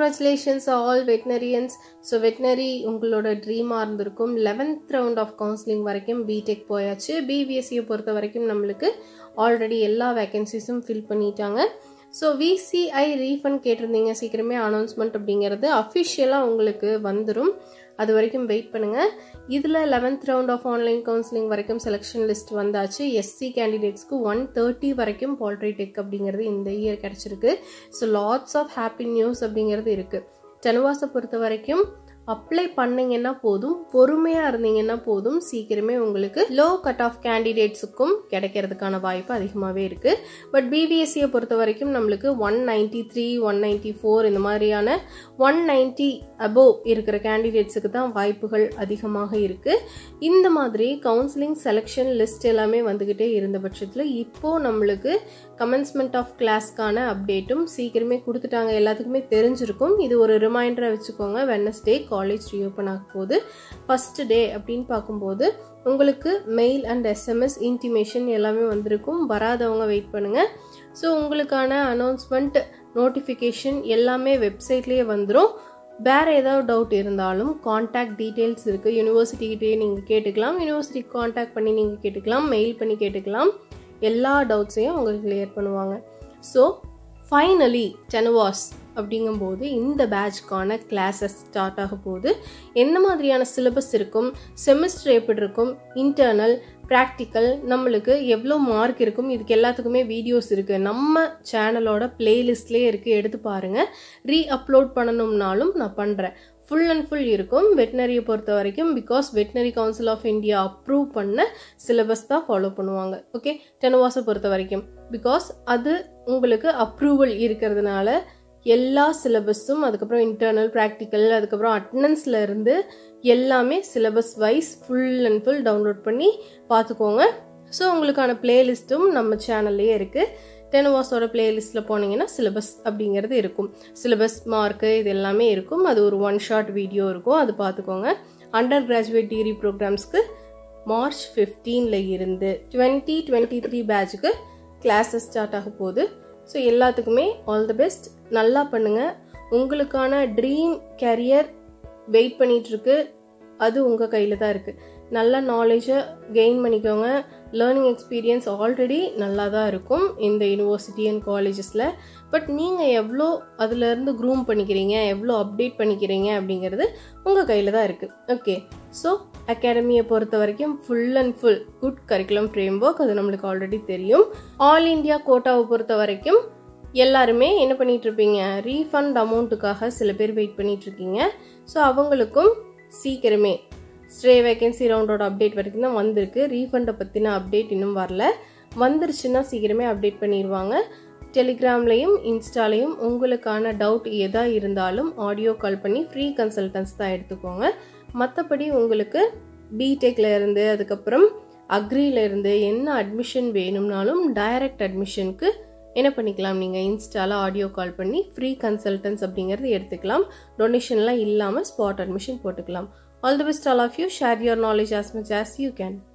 congratulations all veterinarians so veterinary உங்களோட ட்ரீமாக இருந்திருக்கும் லெவன்த் ரவுண்ட் ஆஃப் கவுன்சிலிங் வரைக்கும் பிடெக் போயாச்சு பிபிஎஸ்சியை பொறுத்த வரைக்கும் நம்மளுக்கு ஆல்ரெடி எல்லா வேகன்சிஸும் ஃபில் பண்ணிட்டாங்க ஸோ விசிஐ ரீஃபண்ட் கேட்டிருந்தீங்க சீக்கிரமே அனௌன்ஸ்மெண்ட் அப்படிங்கிறது அஃபிஷியலாக உங்களுக்கு வந்துடும் அது வரைக்கும் வெயிட் பண்ணுங்கள் இதில் eleventh round of online counselling வரைக்கும் செலெக்ஷன் லிஸ்ட் வந்தாச்சு எஸ்சி கேண்டிடேட்ஸ்க்கு ஒன் தேர்ட்டி வரைக்கும் பால்ட்ரி டெக் அப்படிங்கிறது இந்த இயர் கிடச்சிருக்கு so lots of happy news அப்படிங்கிறது இருக்குது டெனுவாஸை பொறுத்த வரைக்கும் அப்ளை பண்ணீங்கன்னா போதும் பொறுமையாக இருந்தீங்கன்னா போதும் சீக்கிரமே உங்களுக்கு லோ கட் ஆஃப் கேண்டிடேட்ஸுக்கும் கிடைக்கிறதுக்கான வாய்ப்பு அதிகமாகவே இருக்குது பட் பிபிஎஸ்சியை பொறுத்த வரைக்கும் நம்மளுக்கு one ninety three one ninety four இந்த மாதிரியான ஒன் நைன்டி அபோவ் இருக்கிற கேண்டிடேட்ஸுக்கு தான் வாய்ப்புகள் அதிகமாக இருக்குது இந்த மாதிரி கவுன்சிலிங் செலெக்ஷன் லிஸ்ட் எல்லாமே வந்துக்கிட்டே இருந்த பட்சத்தில் இப்போது நம்மளுக்கு கமென்ஸ்மெண்ட் ஆஃப் கிளாஸ்க்கான அப்டேட்டும் சீக்கிரமே கொடுத்துட்டாங்க எல்லாத்துக்குமே தெரிஞ்சிருக்கும் இது ஒரு ரிமைண்டரை வச்சுக்கோங்க வெனஸ்டே காலேஜ் ரீஓப்பன் ஆக போகுது ஃபஸ்ட் டே அப்படின்னு பார்க்கும்போது உங்களுக்கு மெயில் அண்ட் எஸ்எம்எஸ் இன்டிமேஷன் எல்லாமே வந்திருக்கும் வராதவங்க வெயிட் பண்ணுங்கள் ஸோ உங்களுக்கான அனௌன்ஸ்மெண்ட் நோட்டிஃபிகேஷன் எல்லாமே வெப்சைட்லேயே வந்துடும் வேறு ஏதாவது டவுட் இருந்தாலும் காண்டாக்ட் டீட்டெயில்ஸ் இருக்குது யூனிவர்சிட்டிக்கிட்டே நீங்கள் கேட்டுக்கலாம் யூனிவர்சிட்டி காண்டாக்ட் பண்ணி நீங்கள் கேட்டுக்கலாம் மெயில் பண்ணி கேட்டுக்கலாம் எல்லா டவுட்ஸையும் உங்களுக்கு கிளியர் பண்ணுவாங்க ஸோ ஃபைனலி டெனவாஸ் அப்படிங்கும்போது இந்த பேட்ச்க்கான கிளாஸஸ் ஸ்டார்ட் ஆக போகுது என்ன மாதிரியான சிலபஸ் இருக்கும் செமிஸ்டர் எப்படி இருக்கும் இன்டர்னல் ப்ராக்டிக்கல் நம்மளுக்கு எவ்வளோ மார்க் இருக்கும் இதுக்கு எல்லாத்துக்குமே வீடியோஸ் இருக்குது நம்ம சேனலோட பிளேலிஸ்ட்லேயே இருக்குது எடுத்து பாருங்கள் ரீ அப்லோட் பண்ணணும்னாலும் நான் பண்ணுறேன் ஃபுல் அண்ட் ஃபுல் இருக்கும் வெட்டினரியை பொறுத்த வரைக்கும் because veterinary council of India approve பண்ண சிலபஸ் தான் ஃபாலோ பண்ணுவாங்க ஓகே டெனவாஸை பொறுத்த வரைக்கும் பிகாஸ் அது உங்களுக்கு அப்ரூவல் இருக்கிறதுனால எல்லா சிலபஸும் அதுக்கப்புறம் இன்டர்னல் ப்ராக்டிக்கல் அதுக்கப்புறம் அட்டண்டன்ஸில் இருந்து எல்லாமே syllabus wise full and full download பண்ணி பார்த்துக்கோங்க ஸோ உங்களுக்கான பிளேலிஸ்ட்டும் நம்ம சேனல்லையே இருக்குது டெனவாஸோட பிளேலிஸ்ட்டில் போனீங்கன்னா சிலபஸ் அப்படிங்கிறது இருக்கும் சிலபஸ் மார்க்கு இது எல்லாமே இருக்கும் அது ஒரு ஒன் ஷார்ட் வீடியோ இருக்கும் அது பார்த்துக்கோங்க அண்டர் கிராஜுவேட் டிகிரி ப்ரோக்ராம்ஸ்க்கு மார்ச் ஃபிஃப்டீனில் இருந்து டுவெண்ட்டி டுவெண்ட்டி த்ரீ பேட்சுக்கு கிளாஸஸ் ஸ்டார்ட் ஆக போகுது ஸோ எல்லாத்துக்குமே ஆல் தி பெஸ்ட் நல்லா பண்ணுங்கள் உங்களுக்கான ட்ரீம் கேரியர் வெயிட் பண்ணிகிட்ருக்கு அது உங்கள் கையில் தான் இருக்குது நல்ல நாலேஜை கெயின் பண்ணிக்கோங்க லேர்னிங் எக்ஸ்பீரியன்ஸ் ஆல்ரெடி நல்லா தான் இருக்கும் இந்த யூனிவர்சிட்டி அண்ட் காலேஜஸில் பட் நீங்கள் எவ்வளோ அதிலேருந்து க்ரூம் பண்ணிக்கிறீங்க எவ்வளோ அப்டேட் பண்ணிக்கிறீங்க அப்படிங்கிறது உங்கள் கையில் தான் இருக்குது ஓகே ஸோ அகாடமியை பொறுத்த வரைக்கும் full and full good curriculum framework அது நம்மளுக்கு ஆல்ரெடி தெரியும் ஆல் இண்டியா கோட்டாவை பொறுத்த வரைக்கும் எல்லாருமே என்ன பண்ணிட்டு இருப்பீங்க ரீஃபண்ட் அமௌண்ட்டுக்காக சில பேர் வெயிட் பண்ணிட்டு இருக்கீங்க ஸோ அவங்களுக்கும் சீக்கிரமே ஸ்ட்ரே வேகன்சி ரவுண்டோட அப்டேட் வரைக்கும் தான் வந்திருக்கு ரீஃபண்டை பற்றின அப்டேட் இன்னும் வரல வந்துருச்சுன்னா சீக்கிரமே அப்டேட் பண்ணிடுவாங்க டெலிகிராம்லேயும் இன்ஸ்டாலையும் உங்களுக்கான டவுட் எதா இருந்தாலும் ஆடியோ கால் பண்ணி ஃப்ரீ கன்சல்டன்ஸ் தான் எடுத்துக்கோங்க மற்றபடி உங்களுக்கு பிடெக்ல இருந்து அதுக்கப்புறம் அக்ரியில இருந்து என்ன அட்மிஷன் வேணும்னாலும் டைரக்ட் அட்மிஷனுக்கு என்ன பண்ணிக்கலாம் நீங்கள் இன்ஸ்டால ஆடியோ கால் பண்ணி ஃப்ரீ கன்சல்டன்ஸ் அப்படிங்கிறது எடுத்துக்கலாம் டொனேஷன்லாம் இல்லாமல் ஸ்பாட் அட்மிஷன் போட்டுக்கலாம் all the best all of you share your knowledge as much as you can